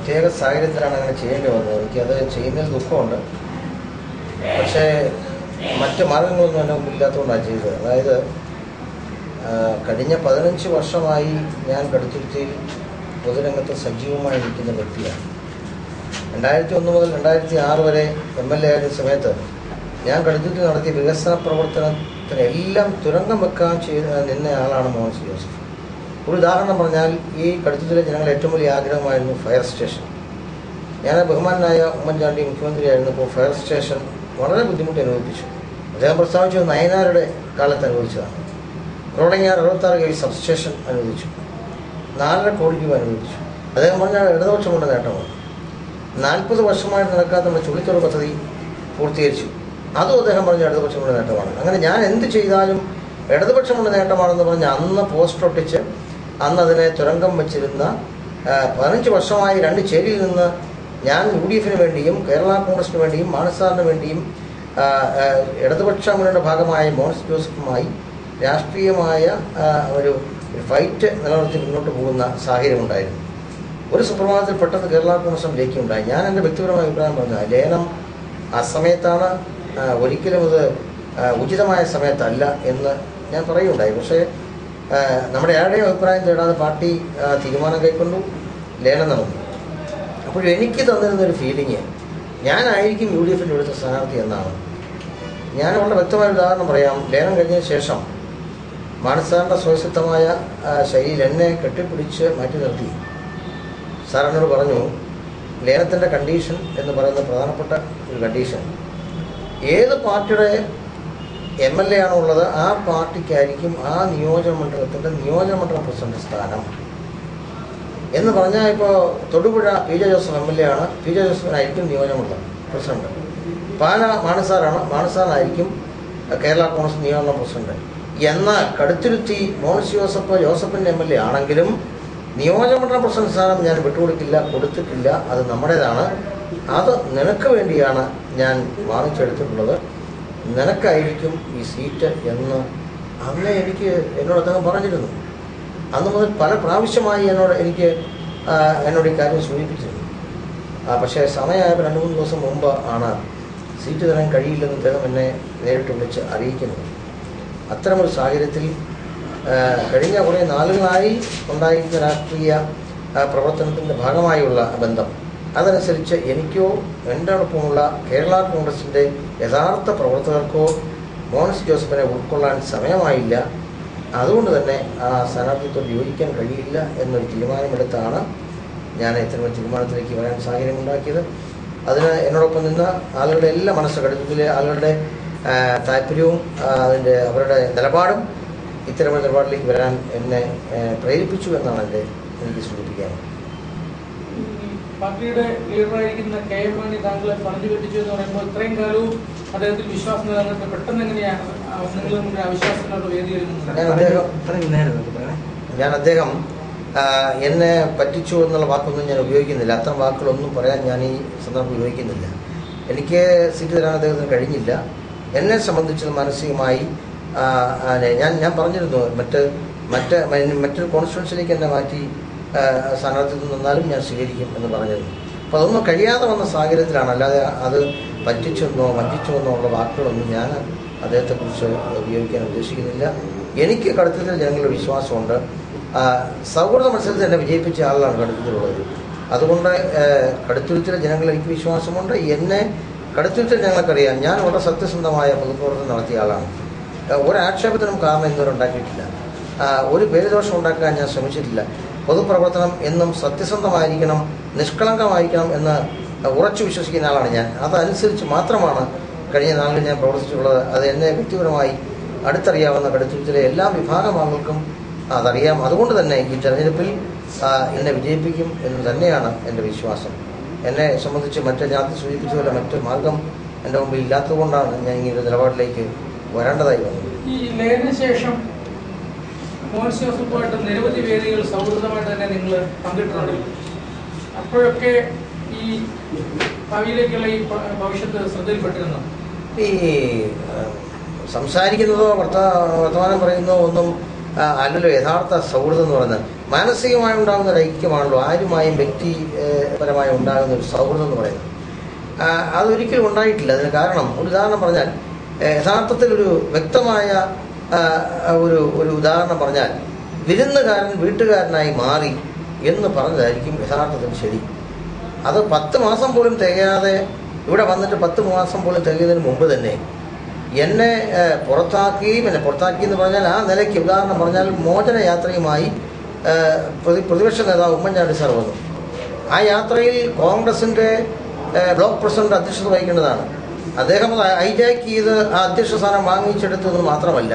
പ്രത്യേക സാഹചര്യത്തിലാണ് അങ്ങനെ ചെയ്യേണ്ടി വന്നത് എനിക്കത് ചെയ്യുന്നതിൽ ദുഃഖമുണ്ട് പക്ഷേ മറ്റ് മാർഗങ്ങളൊന്നും എൻ്റെ മുമ്പില്ലാത്തതുകൊണ്ടാണ് ചെയ്തത് അതായത് ആ, കഴിഞ്ഞ പതിനഞ്ച് വർഷമായി ഞാൻ കടുത്തുരുത്തിയിൽ പൊതുരംഗത്ത് സജീവമായി നിൽക്കുന്ന വ്യക്തിയാണ് രണ്ടായിരത്തി ഒന്ന് മുതൽ രണ്ടായിരത്തി ആറ് വരെ എം എൽ എ ആയിരുന്ന സമയത്ത് ഞാൻ കടുത്തുരുത്തി നടത്തിയ വികസന പ്രവർത്തനത്തിന് എല്ലാം തുരങ്കം വെക്കാൻ ചെയ്ത നിന്ന ആളാണ് മോഹൻസ് ജോസഫ് ഒരു ഉദാഹരണം പറഞ്ഞാൽ ഈ കടുത്തുരുത്തിലെ ജനങ്ങളുടെ ഏറ്റവും വലിയ ആഗ്രഹമായിരുന്നു ഫയർ സ്റ്റേഷൻ ഞാൻ ബഹുമാനായ ഉമ്മൻചാണ്ടി മുഖ്യമന്ത്രിയായിരുന്നപ്പോൾ ഫയർ സ്റ്റേഷൻ വളരെ ബുദ്ധിമുട്ട് അനുഭവിപ്പിച്ചു അദ്ദേഹം പ്രസ്താവിച്ചത് നയനാരുടെ കാലത്ത് അനുഭവിച്ചതാണ് റോഡങ്ങാർ അറുപത്താറ് കെ വി സബ്സ്റ്റേഷൻ അനുവദിച്ചു നാലര കോടി രൂപ അനുവദിച്ചു അദ്ദേഹം പറഞ്ഞ ഇടതുപക്ഷം കൊണ്ട് നേട്ടമാണ് നാൽപ്പത് വർഷമായിട്ട് നടക്കാത്ത നമ്മുടെ ചുള്ളിത്തോട് പദ്ധതി പൂർത്തീകരിച്ചു അതും അദ്ദേഹം പറഞ്ഞ ഇടതുപക്ഷം കൊണ്ട് നേട്ടമാണ് അങ്ങനെ ഞാൻ എന്ത് ചെയ്താലും ഇടതുപക്ഷം കൊണ്ട് നേട്ടമാണെന്ന് പറഞ്ഞ് അന്ന് പോസ്റ്റർ ഒട്ടിച്ച് അന്ന് അതിനെ തുരങ്കം വെച്ചിരുന്ന ആ, പതിനഞ്ച് വർഷമായി രണ്ട് ചേരിയിൽ നിന്ന് ഞാൻ യു ഡി എഫിന് വേണ്ടിയും കേരള കോൺഗ്രസിന് വേണ്ടിയും മാനസാറിന് വേണ്ടിയും ആ, ആ, ഇടതുപക്ഷ മുന്നണിയുടെ ഭാഗമായ മോൻസ് ജോസഫുമായി രാഷ്ട്രീയമായ ആ, ഒരു ഒരു ഫൈറ്റ് നിലനിർത്തി മുന്നോട്ട് പോകുന്ന സാഹചര്യമുണ്ടായിരുന്നു ഒരു സുപ്രഭാതത്തിൽ പെട്ടെന്ന് കേരള കോൺഗ്രസ് ലയിക്കുണ്ടായി ഞാൻ എൻ്റെ വ്യക്തിപരമായ അഭിപ്രായം പറഞ്ഞ ലേലം ആ സമയത്താണ് ആ, ഒരിക്കലും അത് ആ, ഉചിതമായ സമയത്തല്ല എന്ന് ഞാൻ പറയുകയുണ്ടായി പക്ഷേ ആ, നമ്മുടെ ആരുടെയും അഭിപ്രായം തേടാതെ പാർട്ടി ആ, തീരുമാനം കൈക്കൊണ്ടു ലേലം നടന്നു അപ്പോൾ എനിക്ക് തന്നിരുന്ന ഒരു ഫീലിംഗ് ഞാനായിരിക്കും യു ഡി എഫിൻ്റെ ഇവിടുത്തെ സ്ഥാനാർത്ഥി എന്നാണ് ഞാൻ വളരെ വ്യക്തമായ ഒരു ഉദാഹരണം പറയാം ലേലം കഴിഞ്ഞതിന് ശേഷം മാനസാറിൻ്റെ സ്വയസിദ്ധമായ ആ, ശൈലിയിൽ എന്നെ കെട്ടിപ്പിടിച്ച് മാറ്റി നിർത്തി സാർ എന്നോട് പറഞ്ഞു ലേലത്തിൻ്റെ കണ്ടീഷൻ എന്ന് പറയുന്ന പ്രധാനപ്പെട്ട ഒരു കണ്ടീഷൻ ഏത് പാർട്ടിയുടെ എം എൽ എ ആണോ ഉള്ളത് ആ പാർട്ടിക്കായിരിക്കും ആ നിയോജക മണ്ഡലത്തിൻ്റെ നിയോജക മണ്ഡലം പ്രസിഡന്റ് സ്ഥാനം എന്ന് പറഞ്ഞാൽ ഇപ്പോൾ Thodupuzha P J Joseph M L A ആണ് പി ജെ ജോസഫിനായിരിക്കും നിയോജകമണ്ഡലം പ്രസിഡന്റ് പാല മാനസാറാണ് മാനസാറായിരിക്കും കേരള കോൺഗ്രസ് നിയോജക പ്രസിഡന്റ് എന്നാൽ കടുത്തുരുത്തി മോൻസ് ജോസഫ് ജോസഫിൻ്റെ എം എൽ എ ആണെങ്കിലും നിയോജകമണ്ഡലം പ്രസിഡന്റ് സ്ഥാനം ഞാൻ വിട്ടുകൊടുക്കില്ല കൊടുത്തിട്ടില്ല അത് നമ്മുടേതാണ് അത് നിനക്ക് വേണ്ടിയാണ് ഞാൻ വാങ്ങിച്ചെടുത്തിട്ടുള്ളത് നിനക്കായിരിക്കും ഈ സീറ്റ് എന്ന് അന്ന് എനിക്ക് എന്നോട് അദ്ദേഹം പറഞ്ഞിരുന്നു അന്ന് മുതൽ പല പ്രാവശ്യമായി എന്നോട് എനിക്ക് ആ, എന്നോട് ഈ കാര്യം സൂചിപ്പിച്ചിരുന്നു ആ, പക്ഷേ സമയമായപ്പോൾ രണ്ട് മൂന്ന് ദിവസം മുമ്പ് ആണ് സീറ്റ് തരാൻ കഴിയില്ലെന്ന് അദ്ദേഹം എന്നെ നേരിട്ട് വിളിച്ച് അറിയിക്കുന്നത് അത്തരമൊരു സാഹചര്യത്തിൽ ആ, കഴിഞ്ഞ കുറേ നാളുകളായി ഉണ്ടായിരുന്ന രാഷ്ട്രീയ ആ, പ്രവർത്തനത്തിൻ്റെ ഭാഗമായുള്ള ബന്ധം അതനുസരിച്ച് എനിക്കോ എൻ്റെ ഒപ്പമുള്ള കേരള കോൺഗ്രസിൻ്റെ യഥാർത്ഥ പ്രവർത്തകർക്കോ മോൻസ് ജോസഫിനെ ഉൾക്കൊള്ളാൻ സമയമായില്ല അതുകൊണ്ട് തന്നെ ആ സ്ഥാനാർത്ഥിത്വം യോജിക്കാൻ കഴിയില്ല എന്നൊരു തീരുമാനമെടുത്താണ് ഞാൻ ഇത്തരം തീരുമാനത്തിലേക്ക് വരാൻ സാഹചര്യമുണ്ടാക്കിയത് അതിന് എന്നോടൊപ്പം നിന്ന ആളുകളുടെ എല്ലാ മനസ്സ് കടുത്തത്തിലെ ആളുകളുടെ ആ, താല്പര്യവും ആ, അതിൻ്റെ അവരുടെ നിലപാടും ഇത്തരമൊരു നിലപാടിലേക്ക് വരാൻ എന്നെ ആ, പ്രേരിപ്പിച്ചു എന്നാണ് എൻ്റെ എനിക്ക് സൂചിപ്പിക്കാനുള്ളത് ഈ പാർട്ടിയുടെ ലീഡറായിരിക്കുന്ന കെ എം മാണി താങ്കളെ പറഞ്ഞു പറ്റിച്ചു എന്ന് പറയുമ്പോൾ ഇത്രയും കാലവും അദ്ദേഹത്തിൽ വിശ്വാസം നിലനിർത്തി പെട്ടെന്ന് എങ്ങനെയാണ് ആ നിങ്ങൾ നമ്മുടെ അവിശ്വാസങ്ങളുടെ വേദിയിൽ ഞാൻ നിന്ന് അദ്ദേഹം ഞാൻ അദ്ദേഹം ആ, എന്നെ പറ്റിച്ചു എന്നുള്ള വാക്കൊന്നും ഞാൻ ഉപയോഗിക്കുന്നില്ല അത്തരം വാക്കുകളൊന്നും പറയാൻ ഞാൻ ഈ സന്ദർഭം ഉപയോഗിക്കുന്നില്ല എനിക്ക് സീറ്റ് തരാൻ അദ്ദേഹത്തിന് കഴിഞ്ഞില്ല എന്നെ സംബന്ധിച്ച് മാനസികമായി ആ, ആ, ഞാൻ ഞാൻ പറഞ്ഞിരുന്നു മറ്റ് മറ്റ് മ- മറ്റൊരു കോൺസ്റ്റിറ്റ്യൻസിലേക്ക് എന്നെ മാറ്റി ആ, സ്ഥാനാർത്ഥിത്വം നിന്നാലും ഞാൻ സ്വീകരിക്കും എന്ന് പറഞ്ഞിരുന്നു അപ്പോൾ അതൊന്നും കഴിയാതെ വന്ന സാഹചര്യത്തിലാണ് അല്ലാതെ അത് പറ്റിച്ചെന്നോ വഞ്ചിച്ചോ എന്നോ ഉള്ള വാക്കുകളൊന്നും ഞാൻ അദ്ദേഹത്തെക്കുറിച്ച് ഉപയോഗിക്കാൻ ഉദ്ദേശിക്കുന്നില്ല എനിക്ക് കടുത്തത്തിൽ ജനങ്ങളുടെ വിശ്വാസമുണ്ട് ആ, സൗഹൃദ മത്സരത്തിൽ എന്നെ വിജയിപ്പിച്ച ആളാണ് കടുത്തത്തിലുള്ളത് അതുകൊണ്ട് ഏഹ്, കടുത്തുരുത്തിലെ ജനങ്ങൾ എനിക്ക് വിശ്വാസമുണ്ട് എന്നെ കടുത്തുരുത്തിൽ ഞങ്ങൾക്കറിയാം ഞാൻ വളരെ സത്യസന്ധമായ പൊതുപ്രവർത്തനം നടത്തിയ ആളാണ് ഏഹ്, ഒരു ആക്ഷേപത്തിനും കാരണം ഇന്നുവരെ ഉണ്ടാക്കിയിട്ടില്ല ആ, ഒരു പേരുദോഷം ഉണ്ടാക്കാൻ ഞാൻ ശ്രമിച്ചിട്ടില്ല പൊതുപ്രവർത്തനം എന്നും സത്യസന്ധമായിരിക്കണം നിഷ്കളങ്കമായിരിക്കണം എന്ന് ഉറച്ചു വിശ്വസിക്കുന്ന ആളാണ് ഞാൻ അതനുസരിച്ച് മാത്രമാണ് കഴിഞ്ഞ നാളിൽ ഞാൻ പ്രവർത്തിച്ചിട്ടുള്ളത് അത് എന്നെ വ്യക്തിപരമായി അടുത്തറിയാവുന്ന കടുത്തുരുത്തിലെ എല്ലാ വിഭാഗം ആളുകൾക്കും അതറിയാം അതുകൊണ്ട് തന്നെ ഈ തെരഞ്ഞെടുപ്പിൽ ആ, എന്നെ വിജയിപ്പിക്കും എന്ന് തന്നെയാണ് എൻ്റെ വിശ്വാസം എന്നെ സംബന്ധിച്ച് മറ്റ് ജാതി സൂചിപ്പിച്ച പോലെ മറ്റ് മാർഗം എൻ്റെ മുമ്പിൽ ഇല്ലാത്തതുകൊണ്ടാണ് ഞാൻ ഇങ്ങനെ ഒരു നിലപാടിലേക്ക് വരേണ്ടതായി വന്നത് ഈ ലയന ശേഷം മോൻസ് ജോസഫുമായിട്ട് നിരവധി വേദികൾ സൗഹൃദമായിട്ട് തന്നെ നിങ്ങൾ പങ്കിട്ടിട്ടുണ്ടല്ലോ അപ്പോഴൊക്കെ ഈ ഭാവിയിലേക്കുള്ള ഈ ഭ- ഭവിഷ്യത്ത് ശ്രദ്ധയിൽപ്പെട്ടിരുന്നു ഈ ആ, സംസാരിക്കുന്നതോ വർത്ത വർത്തമാനം പറയുന്നതോ ഒന്നും ആ, അല്ലല്ലോ യഥാർത്ഥ സൗഹൃദം എന്ന് പറയുന്നത് മാനസികമായി ഉണ്ടാകുന്ന ഒരു ഐക്യമാണല്ലോ ആരുമായും വ്യക്തിപരമായി ഉണ്ടാകുന്ന ഒരു സൗഹൃദം എന്ന് പറയുന്നത് ആ, അതൊരിക്കലും ഉണ്ടായിട്ടില്ല അതിന് കാരണം ഒരു ഉദാഹരണം പറഞ്ഞാൽ ഏഹ്, യഥാർത്ഥത്തിൽ ഒരു വ്യക്തമായ ആ, ഒരു ഒരു ഉദാഹരണം പറഞ്ഞാൽ വിരുന്നുകാരൻ വീട്ടുകാരനായി മാറി എന്ന് പറഞ്ഞതായിരിക്കും യഥാർത്ഥത്തിൽ ശരി അത് പത്ത് മാസം പോലും തികയാതെ ഇവിടെ വന്നിട്ട് പത്ത് മാസം പോലും തികയുന്നതിന് മുമ്പ് തന്നെ എന്നെ ഏഹ്, പുറത്താക്കി പിന്നെ പുറത്താക്കി എന്ന് പറഞ്ഞാൽ ആ നിലയ്ക്ക് ഉദാഹരണം പറഞ്ഞാൽ മോചന യാത്രയുമായി ഏഹ്, പ്രതി പ്രതിപക്ഷ നേതാവ് ഉമ്മൻചാണ്ടി സാർ വന്നു ആ യാത്രയിൽ കോൺഗ്രസിന്റെ ഏഹ്, ബ്ലോക്ക് പ്രസിഡന്റ് അധ്യക്ഷത വഹിക്കേണ്ടതാണ് അദ്ദേഹം അത് ഹൈജാക്ക് ചെയ്ത് ആ അധ്യക്ഷ സ്ഥാനം വാങ്ങിച്ചെടുത്തത് മാത്രമല്ല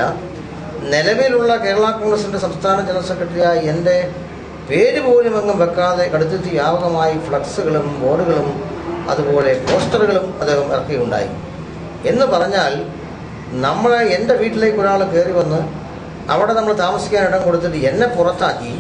നിലവിലുള്ള കേരള കോൺഗ്രസിന്റെ സംസ്ഥാന ജനറൽ സെക്രട്ടറിയായ എൻ്റെ പേര് പോലും എങ്ങും വെക്കാതെ കടുത്തെത്തി വ്യാപകമായി ഫ്ലക്സുകളും ബോർഡുകളും അതുപോലെ പോസ്റ്ററുകളും അദ്ദേഹം ഇറക്കുകയുണ്ടായി എന്ന് പറഞ്ഞാൽ നമ്മളെ എൻ്റെ വീട്ടിലേക്ക് ഒരാൾ കയറി വന്ന് അവിടെ നമ്മൾ താമസിക്കാൻ ഇടം കൊടുത്തിട്ട് എന്നെ പുറത്താക്കി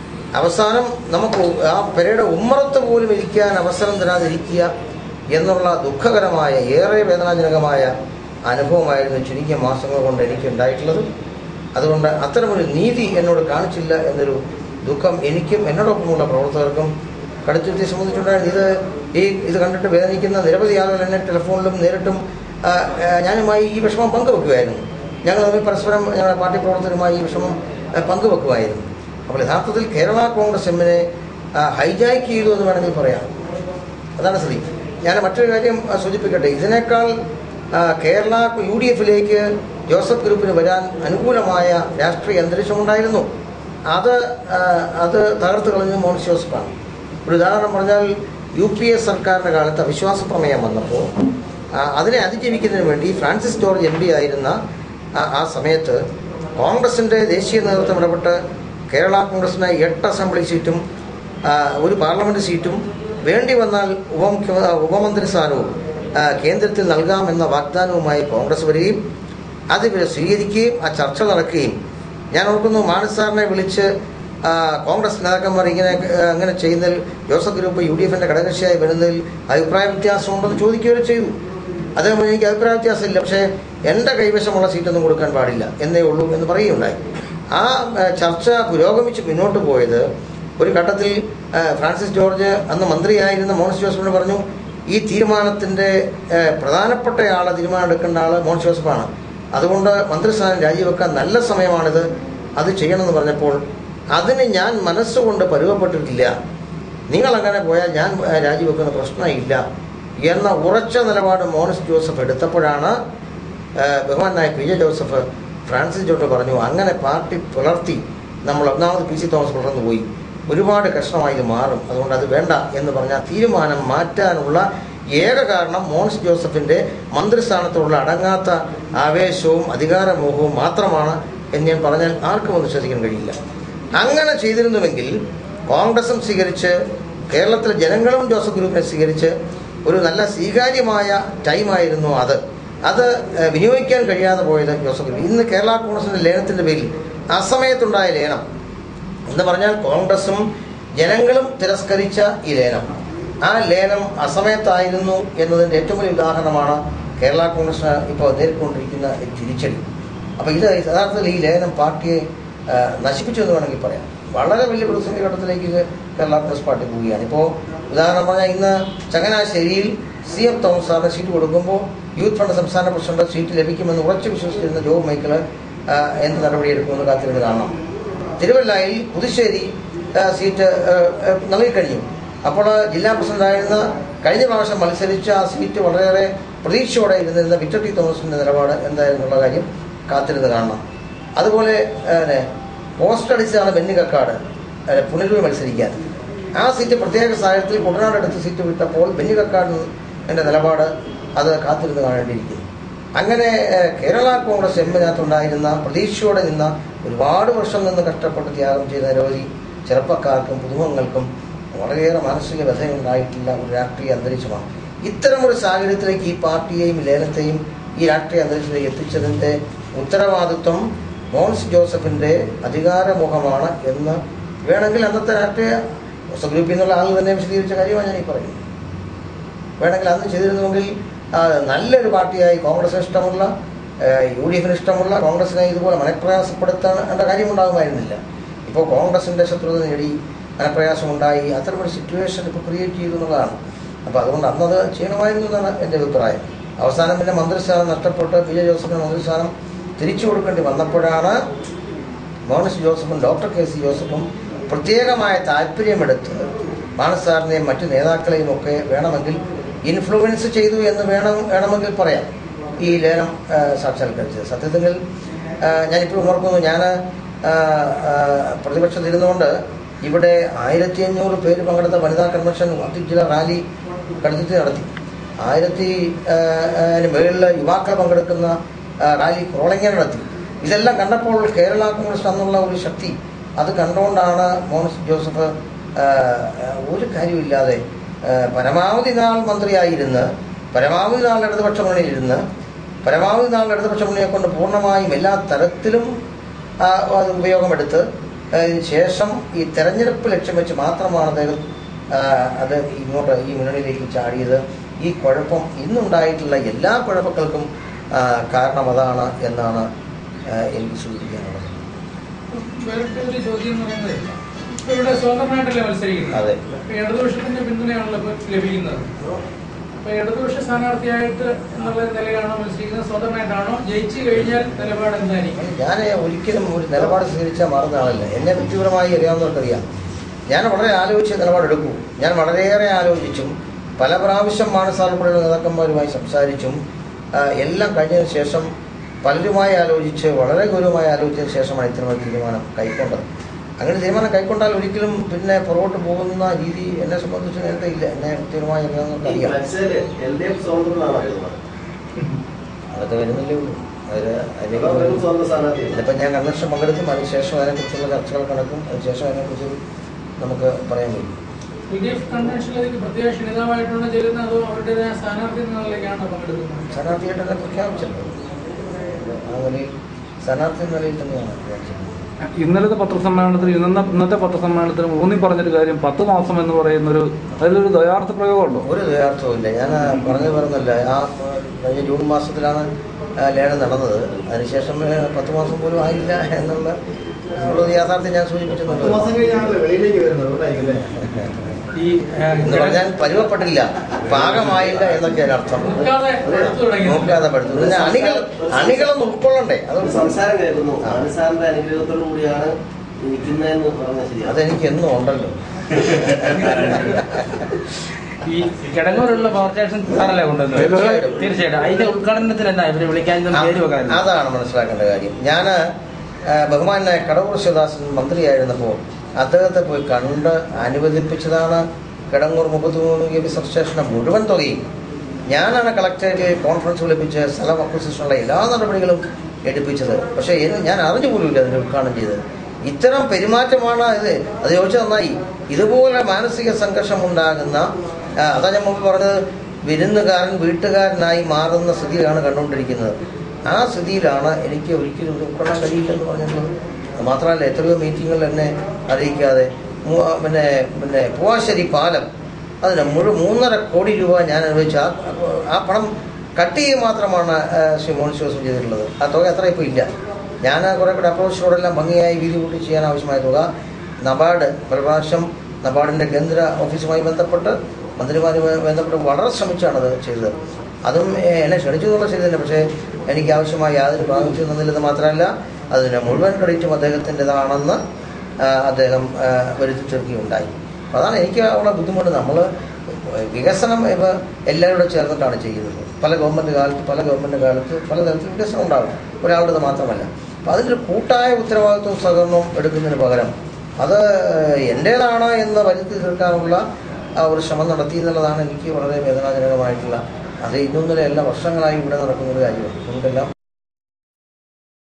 അവസാനം നമുക്ക് ആ പെരയുടെ ഉമ്മറത്ത് പോലും ഇരിക്കാൻ അവസരം തരാതിരിക്കുക എന്നുള്ള ദുഃഖകരമായ ഏറെ വേദനാജനകമായ അനുഭവമായിരുന്നു ചുരുങ്ങിയ മാസങ്ങൾ കൊണ്ട് എനിക്ക് ഉണ്ടായിട്ടുള്ളത് അതുകൊണ്ട് അത്തരമൊരു നീതി എന്നോട് കാണിച്ചില്ല എന്നൊരു ദുഃഖം എനിക്കും എന്നോടൊപ്പമുള്ള പ്രവർത്തകർക്കും കടുത്തുരുത്തിയെ സംബന്ധിച്ചുണ്ടായിരുന്നു ഇത് ഈ ഇത് കണ്ടിട്ട് വേദനിക്കുന്ന നിരവധി ആളുകൾ എന്നെ ടെലിഫോണിലും നേരിട്ടും ആ, ആ, ഞാനുമായി ഈ വിഷമം പങ്കുവെക്കുമായിരുന്നു ഞങ്ങൾ തമ്മിൽ പരസ്പരം ഞങ്ങളുടെ പാർട്ടി പ്രവർത്തകരുമായി ഈ വിഷമം ആ, പങ്കുവെക്കുമായിരുന്നു അപ്പോൾ യഥാർത്ഥത്തിൽ കേരള കോൺഗ്രസ് എമ്മിനെ ഹൈജാക്ക് ചെയ്തു എന്ന് വേണമെങ്കിൽ പറയാം അതാണ് സ്ഥിതി ഞാൻ മറ്റൊരു കാര്യം ആ, സൂചിപ്പിക്കട്ടെ ഇതിനേക്കാൾ ആ, കേരള യു ഡി എഫിലേക്ക് ജോസഫ് ഗ്രൂപ്പിന് വരാൻ അനുകൂലമായ രാഷ്ട്രീയ അന്തരീക്ഷമുണ്ടായിരുന്നു അത് ആ, അത് തകർത്ത് കളഞ്ഞ മോൻസ് ജോസഫാണ് ഒരു ഉദാഹരണം പറഞ്ഞാൽ യു പി എ സർക്കാരിൻ്റെ കാലത്ത് അവിശ്വാസ പ്രമേയം വന്നപ്പോൾ ആ, അതിനെ അതിജീവിക്കുന്നതിന് വേണ്ടി ഫ്രാൻസിസ് ജോർജ് എം പി ആയിരുന്ന ആ- ആ സമയത്ത് കോൺഗ്രസിൻ്റെ ദേശീയ നേതൃത്വം ഇടപെട്ട് കേരള കോൺഗ്രസിന് എട്ട് അസംബ്ലി സീറ്റും ആ, ഒരു പാർലമെന്റ് സീറ്റും വേണ്ടി വന്നാൽ ഉപമുഖ്യ ഉപമന്ത്രി സ്ഥാനവും ആ, കേന്ദ്രത്തിൽ നൽകാമെന്ന വാഗ്ദാനവുമായി കോൺഗ്രസ് വരികയും അത് ഇവർ സ്വീകരിക്കുകയും ആ ചർച്ച നടക്കുകയും ഞാൻ ഓർക്കുന്നു മാനസ് സാറിനെ വിളിച്ച് ആ, കോൺഗ്രസ് നേതാക്കന്മാർ ഇങ്ങനെ ആ, അങ്ങനെ ചെയ്യുന്നതിൽ ജോസഫ് ഗ്രൂപ്പ് യു ഡി എഫിന്റെ ഘടകകക്ഷിയായി വരുന്നതിൽ അഭിപ്രായ വ്യത്യാസമുണ്ടെന്ന് ചോദിക്കുകയോ ചെയ്തു അദ്ദേഹം പറഞ്ഞു, എനിക്ക് അഭിപ്രായ വ്യത്യാസമില്ല പക്ഷേ എൻ്റെ കൈവശമുള്ള സീറ്റൊന്നും കൊടുക്കാൻ പാടില്ല എന്നേ ഉള്ളൂ എന്ന് പറയുകയുണ്ടായി ആ ആ, ചർച്ച പുരോഗമിച്ച് മുന്നോട്ട് പോയത് ഒരു ഘട്ടത്തിൽ ആ, ഫ്രാൻസിസ് ജോർജ് അന്ന് മന്ത്രിയായിരുന്ന മോൻസ് ജോസഫിനോട് പറഞ്ഞു ഈ തീരുമാനത്തിൻ്റെ ആ, പ്രധാനപ്പെട്ട ആളെ തീരുമാനം എടുക്കേണ്ട ആൾ മോൻസ് ജോസഫാണ് അതുകൊണ്ട് മന്ത്രിസ്ഥാനം രാജിവെക്കാൻ നല്ല സമയമാണിത് അത് ചെയ്യണമെന്ന് പറഞ്ഞപ്പോൾ അതിന് ഞാൻ മനസ്സുകൊണ്ട് പരുവപ്പെട്ടിട്ടില്ല നിങ്ങൾ അങ്ങനെ പോയാൽ ഞാൻ ആ, രാജിവെക്കുന്ന പ്രശ്നമില്ല എന്ന ഉറച്ച നിലപാട് മോൻസ് ജോസഫ് എടുത്തപ്പോഴാണ് ആ, ബഹുമാനായ പി ജെ ജോസഫ് ഫ്രാൻസിസ് ജോട്ട് പറഞ്ഞു അങ്ങനെ പാർട്ടി പുലർത്തി നമ്മൾ ഒന്നാമത് പി സി തോമസ് പുലർന്നു പോയി ഒരുപാട് കഷ്ണമായി ഇത് മാറും അതുകൊണ്ട് അത് വേണ്ട എന്ന് പറഞ്ഞ ആ തീരുമാനം മാറ്റാനുള്ള ഏക കാരണം മോൻസ് ജോസഫിന്റെ മന്ത്രിസ്ഥാനത്തോടുള്ള അടങ്ങാത്ത ആവേശവും അധികാരമോഹവും മാത്രമാണ് എന്ന് ഞാൻ പറഞ്ഞാൽ ആർക്കും ഒന്ന് ശ്രദ്ധിക്കാൻ കഴിയില്ല അങ്ങനെ ചെയ്തിരുന്നുവെങ്കിൽ കോൺഗ്രസും സ്വീകരിച്ച് കേരളത്തിലെ ജനങ്ങളും ജോസഫ് ഗ്രൂപ്പിനെ സ്വീകരിച്ച് ഒരു നല്ല സ്വീകാര്യമായ ടൈമായിരുന്നു അത് അത് ഏഹ്, വിനിയോഗിക്കാൻ കഴിയാതെ പോയത് ജോസഫ് ഗ്രൂപ്പ് ഇന്ന് കേരള കോൺഗ്രസിന്റെ ലേലത്തിന്റെ പേരിൽ അസമയത്തുണ്ടായ ലേലം എന്ന് പറഞ്ഞാൽ കോൺഗ്രസും ജനങ്ങളും തിരസ്കരിച്ച ഈ ലേലം ആ ലേലം അസമയത്തായിരുന്നു എന്നതിന്റെ ഏറ്റവും വലിയ ഉദാഹരണമാണ് കേരള കോൺഗ്രസ് ഇപ്പോൾ നേരിട്ടുകൊണ്ടിരിക്കുന്ന ഈ തിരിച്ചടി അപ്പോൾ ഇത് യഥാർത്ഥത്തിൽ ഈ ലേലം പാർട്ടിയെ ആ, നശിപ്പിച്ചു എന്ന് വേണമെങ്കിൽ പറയാം വളരെ വലിയ പ്രതിസന്ധി ഘട്ടത്തിലേക്ക് ഇത് കേരള കോൺഗ്രസ് പാർട്ടി പോവുകയാണ് ഇപ്പോൾ ഉദാഹരണം പറഞ്ഞാൽ ഇന്ന് ചങ്ങനാശ്ശേരിയിൽ സി എം തോമസ് സാറിന് സീറ്റ് കൊടുക്കുമ്പോൾ യൂത്ത് ഫണ്ട് സംസ്ഥാന പ്രസിഡന്റ് സീറ്റ് ലഭിക്കുമെന്ന് ഉറച്ചു വിശ്വസിച്ചിരുന്ന ജോ മൈക്കിൾ ആ, എന്ത് നടപടിയെടുക്കുമെന്ന് കാത്തിരുന്ന് കാണണം തിരുവല്ലയിൽ പുതുശ്ശേരി ആ, സീറ്റ് ആ, ആ, നൽകിക്കഴിഞ്ഞു അപ്പോൾ ജില്ലാ പ്രസിഡന്റായിരുന്ന കഴിഞ്ഞ പ്രാവശ്യം മത്സരിച്ച ആ സീറ്റ് വളരെയേറെ പ്രതീക്ഷയോടെ ഇരുന്നിരുന്ന വിക്ടർ ടി തോമസിന്റെ നിലപാട് എന്തായിരുന്നുള്ള കാര്യം കാത്തിരുന്ന് കാണണം അതുപോലെ ആ, നെ, പോസ്റ്റ് അടിച്ചാണ് ബെന്നി കക്കാട് ആ, പുനലൂർ മത്സരിക്കാൻ ആ സീറ്റ് പ്രത്യേക സാഹചര്യത്തിൽ കുട്ടനാട് എടുത്ത് സീറ്റ് വിട്ടപ്പോൾ ബെന്നി കക്കാടിന്റെ നിലപാട് അത് കാത്തിരുന്ന് കാണേണ്ടിയിരിക്കുന്നു അങ്ങനെ ഏഹ്, കേരള കോൺഗ്രസ് എമ്മിനകത്തുണ്ടായിരുന്ന പ്രതീക്ഷയോടെ നിന്ന ഒരുപാട് വർഷം നിന്ന് കഷ്ടപ്പെട്ട് ത്യാഗം ചെയ്ത നിരവധി ചെറുപ്പക്കാർക്കും പുതുമങ്ങൾക്കും വളരെയേറെ മാനസിക വ്യഥയുണ്ടായിട്ടുള്ള ഒരു രാഷ്ട്രീയ അന്തരീക്ഷമാണ് ഇത്തരമൊരു സാഹചര്യത്തിലേക്ക് ഈ പാർട്ടിയെയും ലേലത്തെയും ഈ രാഷ്ട്രീയ അന്തരീക്ഷത്തിലേക്ക് എത്തിച്ചതിൻ്റെ ഉത്തരവാദിത്വം മോൻസ് ജോസഫിൻ്റെ അധികാരമുഖമാണ് എന്ന് വേണമെങ്കിൽ അന്നത്തെ രാഷ്ട്രീയ ജോസഫ് ഗ്രൂപ്പിൽ നിന്നുള്ള ആൾ തന്നെ വിശദീകരിച്ച കാര്യമാണ് ഞാൻ ഈ പറയുന്നത് വേണമെങ്കിൽ അന്ന് ചെയ്തിരുന്നുവെങ്കിൽ ആ, നല്ലൊരു പാർട്ടിയായി കോൺഗ്രസിന് ഇഷ്ടമുള്ള യു ഡി എഫിന് ഇഷ്ടമുള്ള കോൺഗ്രസിനെ ഇതുപോലെ മനഃപ്രയാസപ്പെടുത്തേണ്ട കാര്യമുണ്ടാകുമായിരുന്നില്ല ഇപ്പോൾ കോൺഗ്രസിൻ്റെ ശത്രുത നേടി മനപ്രയാസമുണ്ടായി അത്തരമൊരു സിറ്റുവേഷൻ ഇപ്പോൾ ക്രിയേറ്റ് ചെയ്തു എന്നുള്ളതാണ് അപ്പോൾ അതുകൊണ്ട് അന്നത് ചെയ്യണമായിരുന്നു എന്നാണ് എൻ്റെ അഭിപ്രായം അവസാനം പിന്നെ മന്ത്രിസ്ഥാനം നഷ്ടപ്പെട്ട് പി ജെ ജോസഫിന് മന്ത്രിസ്ഥാനം തിരിച്ചു കൊടുക്കേണ്ടി വന്നപ്പോഴാണ് മോഹൻസ് ജോസഫും ഡോക്ടർ കെ സി ജോസഫും പ്രത്യേകമായ താല്പര്യമെടുത്ത് മാനസ് സാറിനെയും മറ്റു നേതാക്കളെയും ഒക്കെ വേണമെങ്കിൽ ഇൻഫ്ലുവൻസ് ചെയ്തു എന്ന് വേണം വേണമെങ്കിൽ പറയാം ഈ ലേലം ആ, സാക്ഷാത്കരിച്ചത് സത്യത്തിൽ ആ, ഞാനിപ്പോഴും ഓർക്കുന്നു ഞാൻ പ്രതിപക്ഷത്തിരുന്നുകൊണ്ട് ഇവിടെ ആയിരത്തി അഞ്ഞൂറ് പേര് പങ്കെടുത്ത വനിതാ കൺവെൻഷൻ വത്തി ജില്ലാ റാലി കടുത്തിട്ട് നടത്തി ആയിരത്തി മുകളിൽ യുവാക്കൾ പങ്കെടുക്കുന്ന ആ, റാലി ക്രോളിംഗ് നടത്തി ഇതെല്ലാം കണ്ടപ്പോൾ കേരള കോൺഗ്രസ് എന്നുള്ള ഒരു ശക്തി അത് കണ്ടുകൊണ്ടാണ് മോഹൻസ് ജോസഫ് ആ, ഒരു കാര്യമില്ലാതെ ആ, പരമാവധി നാൾ മന്ത്രിയായിരുന്ന് പരമാവധി നാൾ ഇടതുപക്ഷ മുന്നണിയിലിരുന്ന് പരമാവധി നാൾ ഇടതുപക്ഷ മുന്നണിയെ കൊണ്ട് പൂർണ്ണമായും എല്ലാ തരത്തിലും ആ, അത് ഉപയോഗമെടുത്ത് അതിന് ശേഷം ഈ തെരഞ്ഞെടുപ്പ് ലക്ഷ്യം വെച്ച് മാത്രമാണ് അദ്ദേഹം ആ, അത് ഇങ്ങോട്ട് ഈ മുന്നണിയിലേക്ക് ചാടിയത് ഈ കുഴപ്പം ഇന്നുണ്ടായിട്ടുള്ള എല്ലാ കുഴപ്പങ്ങൾക്കും ആ, കാരണം അതാണ് എന്നാണ് ആ, എനിക്ക് സൂചിപ്പിക്കാനുള്ളത് വേറിട്ട ഒരു ചോദ്യം എന്ന് പറയുന്നത് ഇപ്പൊ ഇവിടെ സ്വതന്ത്രമായിട്ടല്ലേ മത്സരിക്കുന്നത് അതെ. ഇപ്പൊ ഇടതുപക്ഷത്തിന്റെ പിന്തുണയാണല്ലോ ഇപ്പൊ ലഭിക്കുന്നത് അപ്പൊ ഇടതുപക്ഷ സ്ഥാനാർത്ഥിയായിട്ട് എന്നുള്ള നിലയിലാണോ മത്സരിക്കുന്നത് സ്വതന്ത്രമായിട്ടാണോ ജയിച്ചു കഴിഞ്ഞാൽ നിലപാട് എന്തായിരിക്കും ഞാൻ ഒരിക്കലും ഒരു നിലപാട് സ്വീകരിച്ചാൽ മാറുന്ന ആളല്ല എന്നെ വ്യക്തിപരമായി അറിയാവുന്നവർക്കറിയാം ഞാൻ വളരെ ആലോചിച്ച് നിലപാടെടുക്കൂ ഞാൻ വളരെയേറെ ആലോചിച്ചും പല പ്രാവശ്യം മാനസാർപ്പെടുന്ന നേതാക്കന്മാരുമായി സംസാരിച്ചും ആ, എല്ലാം കഴിഞ്ഞതിന് ശേഷം പലരുമായി ആലോചിച്ച് വളരെ ഗൗരവമായി ആലോചിച്ചതിന് ശേഷമാണ് ഇത്തരമൊരു തീരുമാനം കൈക്കൊണ്ടത് അങ്ങനെ തീരുമാനം കൈക്കൊണ്ടാൽ ഒരിക്കലും പിന്നെ പുറകോട്ട് പോകുന്ന രീതി എന്നെ സംബന്ധിച്ച് നേരത്തെ ഇല്ല എന്നെ വ്യക്തിപരമായി അറിയാവുന്നവർക്കറിയാം എൽ ഡി എഫ് സ്വതന്ത്രനാണ് അറിയുന്നത് അതൊക്കെ വരുന്നില്ലേ ഉള്ളൂ അതിൽ അതാ ഒരു സ്വതന്ത്ര സ്ഥാനാർത്ഥി ഇതിപ്പോൾ ഞാൻ കൺവെൻഷൻ പങ്കെടുക്കും അതിനുശേഷം അതിനെക്കുറിച്ചുള്ള ചർച്ചകൾ നടക്കും അതിനുശേഷം അതിനെക്കുറിച്ച് നമുക്ക് പറയാൻ കഴിയും യു ഡി എഫ് കൺവെൻഷനിലേക്ക് പ്രത്യേക ക്ഷണിതാവായിട്ടാണ് ചെല്ലുന്നത് അതോ അവരുടേതായ സ്ഥാനാർത്ഥി എന്ന നിലയിലേക്കാണ് പങ്കെടുക്കുന്നത് സ്ഥാനാർത്ഥിയായിട്ട് തന്നെ പ്രഖ്യാപിച്ചല്ലോ ആ നിലയിൽ സ്ഥാനാർത്ഥി എന്ന നിലയിൽ തന്നെയാണ് പ്രഖ്യാപിച്ചത് ഇന്നലത്തെ പത്രസമ്മേളനത്തിൽ ഇന്ന ഇന്നത്തെ പത്രസമ്മേളനത്തിൽ ഊന്നി പറഞ്ഞൊരു കാര്യം പത്ത് മാസം എന്ന് പറയുന്നൊരു അതിലൊരു ദയാർത്ഥ പ്രയോഗമുണ്ടോ ഒരു യഥാർത്ഥവും ഇല്ല ഞാൻ പറഞ്ഞു പറഞ്ഞല്ല ആ കഴിഞ്ഞ ജൂൺ മാസത്തിലാണ് ആ ലേലം നടന്നത് അതിനുശേഷം ഏ, പത്ത് മാസം പോലും ആയില്ല എന്നുള്ള ഉള്ളത് യാഥാർത്ഥ്യം ഞാൻ പത്ത് സൂചിപ്പിച്ചിട്ടുണ്ട് മാസം കഴിഞ്ഞാണല്ലോ വെളിയിലേക്ക് വരുന്നത് അതുകൊണ്ടായിരിക്കും അല്ലേ ഈ എന്ന് പറഞ്ഞാൽ പരുവപ്പെട്ടില്ല പാകമായില്ല എന്നൊക്കെ അർത്ഥം നോക്കാതെ എടുത്തു തുടങ്ങി നോക്കാതെ പഠിത്തു പിന്നെ അണികൾ അണികളൊന്നും ഉൾക്കൊള്ളണ്ടേ അത് ഒരു സംസാരം കേൾക്കുന്നു ആനസാറിന്റെ അനുഗ്രഹത്തോടു കൂടിയാണ് നിൽക്കുന്നതെന്ന് പറഞ്ഞാൽ ശരിയാണ് അതെനിക്ക് എന്നും ഉണ്ടല്ലോ ഈ കിടങ്ങൂരുള്ള പവർ സ്റ്റേഷൻ സാറല്ലേ കൊണ്ടുവന്നത് തീർച്ചയായിട്ടും. തീർച്ചയായിട്ടും അതിന്റെ ഉദ്ഘാടനത്തിന് എന്നാ ഇവര് വിളിക്കാൻ പേര് വെക്കാൻ അതാണ് മനസ്സിലാക്കേണ്ട കാര്യം ഞാൻ ബഹുമാനായ കടവൂർ ശിവദാസൻ മന്ത്രിയായിരുന്നപ്പോൾ അദ്ദേഹത്തെ പോയി കണ്ട് അനുവദിപ്പിച്ചതാണ് കിടങ്ങൂർ മുപ്പത്തിമൂന്ന് കെ ബി സബ്സ്റ്റേഷന്റെ മുഴുവൻ തുകയും ഞാനാണ് കളക്ടറേറ്റിൽ കോൺഫറൻസ് വിളിപ്പിച്ച് സ്ഥലം അക്വസിഷനുള്ള എല്ലാ നടപടികളും എടുപ്പിച്ചത് പക്ഷേ എന്നെ- ഞാൻ അറിഞ്ഞു പോലുമില്ല അതിൻ്റെ ഉദ്ഘാടനം ചെയ്തത് ഇത്തരം പെരുമാറ്റമാണ് ഇത് അത് ചോദിച്ചാൽ നന്നായി ഇതുപോലെ മാനസിക സംഘർഷം ഉണ്ടാകുന്ന ആ, അതാ ഞാൻ മുമ്പ് പറഞ്ഞത് വിരുന്നുകാരൻ വീട്ടുകാരനായി മാറുന്ന സ്ഥിതിയാണ് കണ്ടുകൊണ്ടിരിക്കുന്നത് ആ സ്ഥിതിയിലാണ് എനിക്ക് ഒരിക്കലും ഇത് ഉൾക്കൊള്ളാൻ കഴിയില്ലെന്ന് പറഞ്ഞിട്ടുള്ളത് അത് മാത്രമല്ല എത്രയോ മീറ്റിങ്ങുകൾ എന്നെ അറിയിക്കാതെ മൂ- പിന്നെ പിന്നെ പൂവാശ്ശേരി പാലം അതിന് മുഴു മൂന്നര കോടി രൂപ ഞാൻ അനുവദിച്ച ആ ആ പണം കട്ട് ചെയ്യുക മാത്രമാണ് ആ, ശ്രീ മോഹൻ ജോസഫ് ചെയ്തിട്ടുള്ളത് ആ തുക അത്ര ഇപ്പോൾ ഇല്ല ഞാൻ കുറേ കൂടെ അപ്രോച്ചോടെല്ലാം ഭംഗിയായി വീതി കൂട്ടി ചെയ്യാൻ ആവശ്യമായ തുക നബാർഡ് പല പ്രാവശ്യം നബാർഡിൻ്റെ കേന്ദ്ര ഓഫീസുമായി ബന്ധപ്പെട്ട് മന്ത്രിമാരുമായി ബന്ധപ്പെട്ട് വളരെ ശ്രമിച്ചാണ് അത് ചെയ്തത് അതും ഏ, എന്നെ ക്ഷണിച്ചു എന്നുള്ള ശരി തന്നെ പക്ഷേ എനിക്ക് ആവശ്യമായ യാതൊരു പ്രാമുഖ്യം തന്നില്ലെന്ന് മാത്രമല്ല അതിന് മുഴുവൻ ക്രെഡിറ്റും അദ്ദേഹത്തിൻ്റെതാണെന്ന് ആ, അദ്ദേഹം ആ, വരുത്തി തീർക്കുകയുണ്ടായി അപ്പോൾ അതാണ് എനിക്ക് ഉള്ള ബുദ്ധിമുട്ട് നമ്മൾ വികസനം ഇവ എല്ലാവരും കൂടെ ചേർന്നിട്ടാണ് ചെയ്യുന്നത് പല ഗവൺമെൻറ് കാലത്ത് പല ഗവൺമെൻറ് കാലത്ത് പലതരത്തിൽ വികസനം ഉണ്ടാകും ഒരാളുടേത് മാത്രമല്ല അപ്പോൾ അതിൻ്റെ കൂട്ടായ ഉത്തരവാദിത്വവും സഹകരണവും എടുക്കുന്നതിന് പകരം അത് എൻ്റേതാണ് എന്ന് വരുത്തി തീർക്കാനുള്ള ആ ഒരു ശ്രമം നടത്തി എന്നുള്ളതാണ് എനിക്ക് വളരെ വേദനാജനകമായിട്ടുള്ള അത് ഇന്നൊന്നിലെ എല്ലാ വർഷങ്ങളായി ഇവിടെ നടക്കുന്ന ഒരു കാര്യമാണ് നമുക്കെല്ലാം